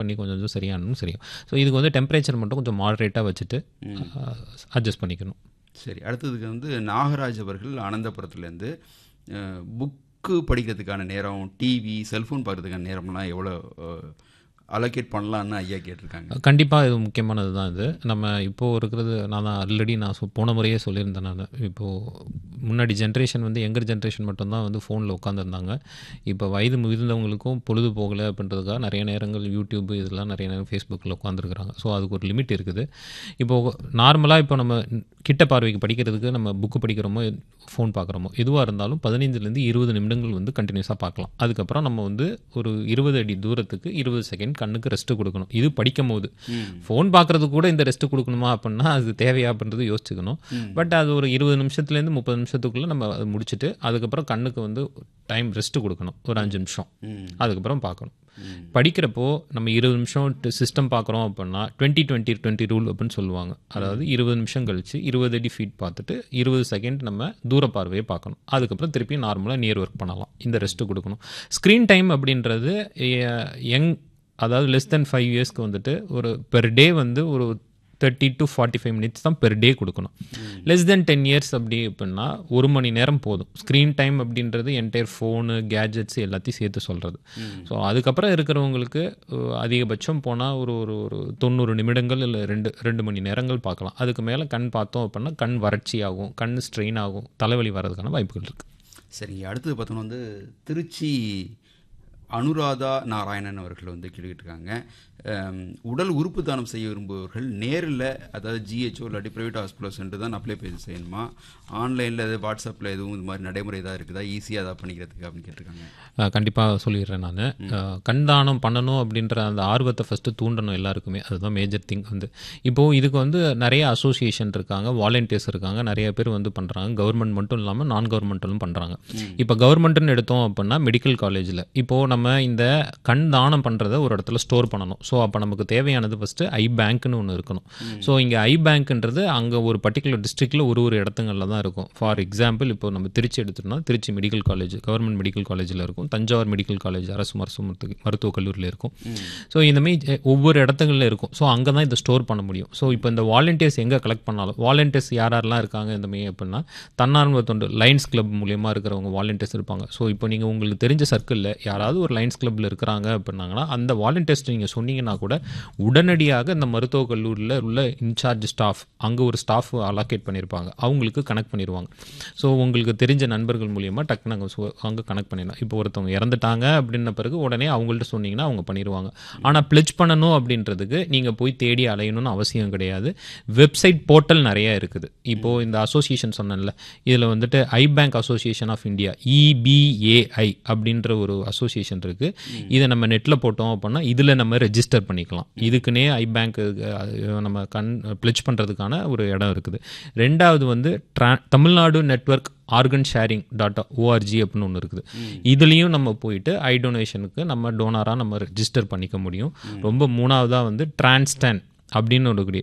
பண்ணி கொஞ்சம் கொஞ்சம் சரியானதும் சரியும் ஸோ இதுக்கு வந்து டெம்பரேச்சர் மட்டும் கொஞ்சம் மாடரேட்டாக வச்சுட்டு அட்ஜஸ்ட் பண்ணிக்கணும் சரி அடுத்ததுக்கு வந்து நாகராஜ் அவர்கள் அனந்தபுரத்துலேருந்து புக்கு படிக்கிறதுக்கான நேரம் டிவி செல்ஃபோன் பார்க்கறதுக்கான நேரம்லாம் எவ்வளோ அலோகேட் பண்ணலான்னு ஐயா கேட்டிருக்காங்க கண்டிப்பாக இது முக்கியமானது தான் இது நம்ம இப்போது இருக்கிறது நான் தான் ஆல்ரெடி நான் சொ- போன முறையே சொல்லியிருந்தேன் நான் இப்போது முன்னாடி ஜென்ரேஷன் வந்து யங்கர் ஜென்ரேஷன் மட்டும்தான் வந்து ஃபோனில் உட்காந்துருந்தாங்க இப்போ வயது முதிர்ந்தவங்களுக்கும் பொழுது போகலை அப்படின்றதுக்காக நிறைய நேரங்கள் யூடியூப் இதெல்லாம் நிறைய நேரம் ஃபேஸ்புக்கில் உட்காந்துருக்குறாங்க ஸோ அதுக்கு ஒரு லிமிட் இருக்குது இப்போது நார்மலாக இப்போ நம்ம கிட்ட பார்வைக்கு படிக்கிறதுக்கு நம்ம புக்கு படிக்கிறோமோ ஃபோன் பார்க்குறோமோ எதுவாக இருந்தாலும் பதினைஞ்சுலேருந்து இருபது நிமிடங்கள் வந்து கண்டினியூஸாக பார்க்கலாம் அதுக்கப்புறம் நம்ம வந்து ஒரு இருபது அடி தூரத்துக்கு இருபது செகண்ட் கண்ணுக்கு ரெஸ்ட் கொடுக்கணும் இது படிக்கும் போது ஃபோன் பார்க்குறதுக்கு கூட இந்த ரெஸ்ட் கொடுக்கணுமா அப்படின்னா அது தேவையா அப்படின்றது யோசிச்சுக்கணும் பட் அது ஒரு இருபது நிமிஷத்துலேருந்து முப்பது நிமிஷத்துக்குள்ளே நம்ம அதை முடிச்சுட்டு அதுக்கப்புறம் கண்ணுக்கு வந்து டைம் ரெஸ்ட் கொடுக்கணும் ஒரு அஞ்சு நிமிஷம் அதுக்கப்புறம் பார்க்கணும் படிக்கிறப்போ நம்ம இருபது நிமிஷம் சிஸ்டம் பார்க்குறோம் அப்படின்னா டுவெண்ட்டி டுவெண்ட்டி டுவெண்ட்டி ரூல் அப்படின்னு சொல்லுவாங்க அதாவது இருபது நிமிஷம் கழிச்சு இருபது அடி ஃபீட் பார்த்துட்டு இருபது செகண்ட் நம்ம தூர பார்வையை பார்க்கணும் அதுக்கப்புறம் திருப்பி நார்மலாக நியர் ஒர்க் பண்ணலாம் இந்த ரெஸ்ட்டு கொடுக்கணும் ஸ்க்ரீன் டைம் அப்படின்றது யங் அதாவது லெஸ் தென் ஃபைவ் இயர்ஸ்க்கு வந்துட்டு ஒரு பெர் டே வந்து ஒரு thirty to forty five minutes தான் பெர் டே கொடுக்கணும் லெஸ் தென் டென் இயர்ஸ் அப்படி அப்படின்னா ஒரு மணி நேரம் போதும் ஸ்க்ரீன் டைம் அப்படின்றது என்டையர் ஃபோனு கேஜெட்ஸ் எல்லாத்தையும் சேர்த்து சொல்கிறது ஸோ அதுக்கப்புறம் இருக்கிறவங்களுக்கு அஹ், அதிகபட்சம் போனால் ஒரு ஒரு ஒரு தொண்ணூறு நிமிடங்கள் இல்லை ரெண்டு ரெண்டு மணி நேரங்கள் பார்க்கலாம் அதுக்கு மேலே கண் பார்த்தோம் அப்படின்னா கண் வறட்சி ஆகும் கண் ஸ்ட்ரெயின் ஆகும் தலைவலி வர்றதுக்கான வாய்ப்புகள் இருக்குது சரிங்க அடுத்தது பார்த்தோன்னா வந்து திருச்சி அனுராதா நாராயணன் அவர்கள் வந்து கேட்டுக்கிட்டு உடல் உறுப்பு தானம் செய்ய விரும்புபவர்கள் நேரில் அதாவது ஜிஹெச்ஓ இல்லாட்டி ப்ரைவேட் ஹாஸ்பிட்டல் சென்று தான் அப்ளை பண்ணி செய்யணுமா ஆன்லைனில் எது வாட்ஸ்அப்பில் எதுவும் இது மாதிரி நடைமுறை ஏதாவது இருக்குதா ஈஸியாக அதை பண்ணிக்கிறதுக்கு அப்படின்னு கேட்டிருக்காங்க கண்டிப்பாக சொல்லிடுறேன் நான் கண் தானம் பண்ணணும் அப்படின்ற அந்த ஆர்வத்தை ஃபஸ்ட்டு தூண்டணும் எல்லாருக்குமே அதுதான் மேஜர் திங் வந்து இப்போது இதுக்கு வந்து நிறைய அசோசியேஷன் இருக்காங்க வாலண்டியர்ஸ் இருக்காங்க நிறைய பேர் வந்து பண்ணுறாங்க கவர்மெண்ட் மட்டும் இல்லாமல் நான் கவர்மெண்ட்டும் பண்ணுறாங்க இப்போ கவர்மெண்ட்டுன்னு எடுத்தோம் அப்படின்னா மெடிக்கல் காலேஜில் இப்போது நம்ம இந்த கண் தானம் பண்ணுறத ஒரு இடத்துல ஸ்டோர் பண்ணணும் ஸோ அப்போ நமக்கு தேவையானது ஃபஸ்ட்டு ஐ பேங்க்னு ஒன்று இருக்கணும் ஸோ இங்கே ஐ பேங்க்ன்றது அங்கே ஒரு பர்டிகுலர் டிஸ்ட்ரிக்டில் ஒரு ஒரு இடத்துங்களில் தான் இருக்கும் ஃபார் எக்ஸாம்பிள் இப்போ நம்ம திருச்சி எடுத்துட்டோம்னா Trichy medical college government medical காலேஜில் இருக்கும் தஞ்சாவூர் மெடிக்கல் காலேஜ் அரசு மருத்துவ மருத்துவ மருத்துவக் கல்லூரியில் இருக்கும் ஸோ இந்தமாரி ஒவ்வொரு இடத்துங்களில் இருக்கும் ஸோ அங்கே தான் இதை ஸ்டோர் பண்ண முடியும் ஸோ இப்போ இந்த வாலண்டியர்ஸ் எங்கே கலெக்ட் பண்ணாலும் வாலண்டியர்ஸ் யார் யாரெல்லாம் இருக்காங்க இந்த மாரி அப்படின்னா தன்னார்வ தொண்டு லைன்ஸ் கிளப் மூலியமாக இருக்கிறவங்க வாலண்டியர்ஸ் இருப்பாங்க ஸோ இப்போ நீங்கள் உங்களுக்கு தெரிஞ்ச சர்க்கிளில் யாராவது ஒரு லைன்ஸ் கிளப்பில் இருக்கிறாங்க அப்படின்னாங்கன்னா அந்த வாலண்டியர்ஸ் நீங்கள் சொன்னீங்கன்னா கூட உடனடியாக இந்த மருத்துவக் கல்லூரியில் உள்ள இன்சார்ஜ் ஸ்டாஃப் அங்கே ஒரு ஸ்டாஃப் அலாக்கேட் பண்ணியிருப்பாங்க அவங்களுக்கு கனெக்ட் பண்ணிடுவாங்க ஸோ உங்களுக்கு தெரிஞ்ச நண்பர்கள் மூலியமாக டக்குன்னு அங்கே சு- அங்கே கனெக்ட் பண்ணிடலாம் இப்போ ஒருத்தவங்க இறந்துட்டாங்க அப்படின்ன பிறகு உடனே அவங்கள்ட்ட சொன்னீங்கன்னா அவங்க பண்ணிடுவாங்க ஆனால் பிளெச் பண்ணணும் அப்படின்றதுக்கு நீங்கள் போய் தேடி அலையணும்னு அவசியம் கிடையாது வெப்சைட் போர்ட்டல் நிறைய இருக்குது இப்போது இந்த அசோசியேஷன் சொன்னேன்ல இதில் வந்துட்டு I bank association of India IBAI அப்படின்ற ஒரு அசோசியேஷன் இருக்குது இதை நம்ம நெட்டில் போட்டோம் அப்படின்னா இதில் நம்ம ரெஜிஸ்டர் பண்ணிக்கலாம் இதுக்குன்னே ஐ பேங்க் நம்ம கண் பிளெச் பண்ணுறதுக்கான ஒரு இடம் இருக்குது ரெண்டாவது வந்து ட்ரா Tamil Nadu network organ sharing dot ORG அப்படின்னு ஒன்று இருக்குது இதுலேயும் நம்ம போயிட்டு ஐ டொனேஷனுக்கு நம்ம டோனராக நம்ம ரெஜிஸ்டர் பண்ணிக்க முடியும் ரொம்ப மூணாவதாக வந்து டிரான்ஸ்டன் அப்படின்னு ஒரு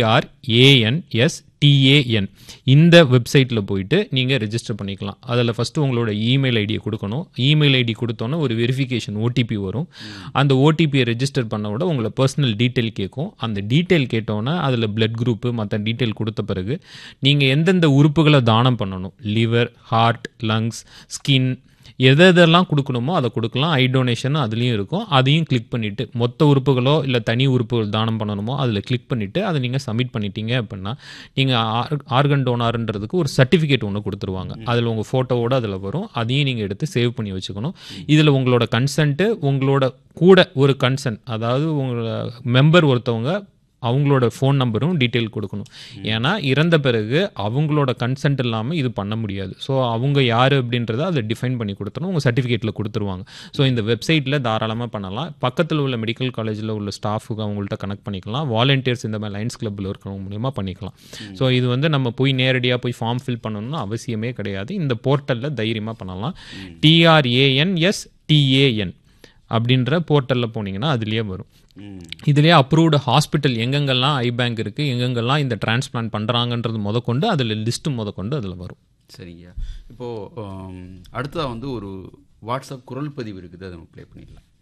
டிஆர்ஏஎன்எஸ் டிஏஎன் இந்த வெப்சைட்டில் போயிட்டு நீங்கள் ரெஜிஸ்டர் பண்ணிக்கலாம் அதில் ஃபஸ்ட்டு உங்களோட இமெயில் ஐடியை கொடுக்கணும் இமெயில் ஐடி கொடுத்தோன்னே ஒரு வெரிஃபிகேஷன் ஓடிபி வரும் அந்த ஓடிபியை ரெஜிஸ்டர் பண்ண விட உங்களை பர்சனல் டீட்டெயில் கேட்கும் அந்த டீட்டெயில் கேட்டோன்னே அதில் பிளட் குரூப்பு மற்ற டீட்டெயில் கொடுத்த பிறகு நீங்கள் எந்தெந்த உறுப்புகளை தானம் பண்ணணும் லிவர் ஹார்ட் லங்ஸ் ஸ்கின் எது எதெல்லாம் கொடுக்கணுமோ அதை கொடுக்கலாம் ஐ டொனேஷன் அதுலேயும் இருக்கும் அதையும் கிளிக் பண்ணிவிட்டு மொத்த உறுப்புகளோ இல்லை தனி உறுப்புகள் தானம் பண்ணணுமோ அதில் கிளிக் பண்ணிவிட்டு அதை நீங்கள் சப்மிட் பண்ணிட்டீங்க அப்படின்னா நீங்கள் ஆர்கன் டோனார்ன்றதுக்கு ஒரு சர்டிஃபிகேட் ஒன்று கொடுத்துருவாங்க அதில் உங்கள் ஃபோட்டோவோட அதில் வரும் அதையும் நீங்கள் எடுத்து சேவ் பண்ணி வச்சுக்கணும் இதில் உங்களோட கன்சென்ட்டு உங்களோட கூட ஒரு கன்சென்ட் அதாவது உங்களோட மெம்பர் ஒருத்தவங்க அவங்களோட ஃபோன் நம்பரும் டீட்டெயில் கொடுக்கணும் ஏன்னா இறந்த பிறகு அவங்களோட கன்சென்ட் இல்லாமல் இது பண்ண முடியாது ஸோ அவங்க யார் அப்படின்றத அதை டிஃபைன் பண்ணி கொடுத்தணும் உங்கள் சர்டிஃபிகேட்டில் கொடுத்துருவாங்க ஸோ இந்த வெப்சைட்டில் தாராளமாக பண்ணலாம் பக்கத்தில் உள்ள மெடிக்கல் காலேஜில் உள்ள ஸ்டாஃபுக்கு அவங்கள்ட்ட கனெக்ட் பண்ணிக்கலாம் வாலண்டியர்ஸ் இந்த மாதிரி லைன்ஸ் கிளப்பில் இருக்கிறவங்க மூலியமாக பண்ணிக்கலாம் ஸோ இது வந்து நம்ம போய் நேரடியாக போய் ஃபார்ம் ஃபில் பண்ணணும்னு அவசியமே கிடையாது இந்த போர்ட்டலில் தைரியமாக பண்ணலாம் டிஆர்ஏஎன்எஸ் டிஏஎன் அப்படின்ற போர்ட்டலில் போனீங்கன்னா அதுலேயே வரும் இதுலேயே அப்ரூவ்டு ஹாஸ்பிட்டல் எங்கெங்கெல்லாம் ஐ பேங்க் இருக்குது எங்கெங்கெல்லாம் இந்த டிரான்ஸ்பிளான்ட் பண்ணுறாங்கன்றது முதற்கொண்டு அதில் லிஸ்ட்டு முதற்கொண்டு அதில் வரும் சரிங்க இப்போது அடுத்ததாக வந்து ஒரு வாட்ஸ்அப் குரல் பதிவு இருக்குது அதை நம்ம ப்ளே பண்ணிடலாம்